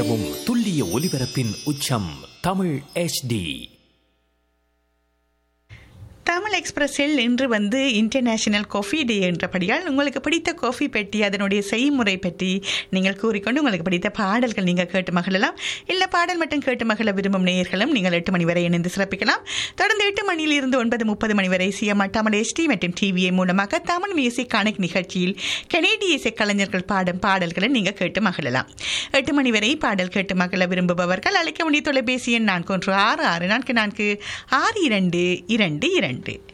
நிலவும் துல்லிய ஒலிபரப்பின் உச்சம் தமிழ் HD தமிழ் எக்ஸ்பிரஸில் இன்று வந்து இன்டர்நேஷனல் காஃபி டே என்றபடியால் உங்களுக்கு பிடித்த காஃபி பெட்டி அதனுடைய செய்முறை பற்றி நீங்கள் கூறிக்கொண்டு உங்களுக்கு பிடித்த பாடல்கள் நீங்கள் கேட்டு மகிழலாம் இல்லை பாடல் மட்டும் கேட்டு மகிழ விரும்பும் நேயர்களும் நீங்கள் எட்டு மணி வரை இணைந்து சிறப்பிக்கலாம் தொடர்ந்து எட்டு மணியிலிருந்து ஒன்பது முப்பது மணி வரை சிஎம் தமிழ் எஸ்டி மற்றும் டிவிஏ மூலமாக தமிழ் மியூசிக் கனெக்ட் நிகழ்ச்சியில் கனேடிய இசை கலைஞர்கள் பாடும் பாடல்களை நீங்கள் கேட்டு மகிழலாம் எட்டு மணி வரை பாடல் கேட்டு மகிழ விரும்புபவர்கள் அழைக்க வேண்டிய தொலைபேசி எண் நான்கு ஒன்று ஆறு ஆறு நான்கு நான்கு ஆறு இரண்டு இரண்டு இரண்டு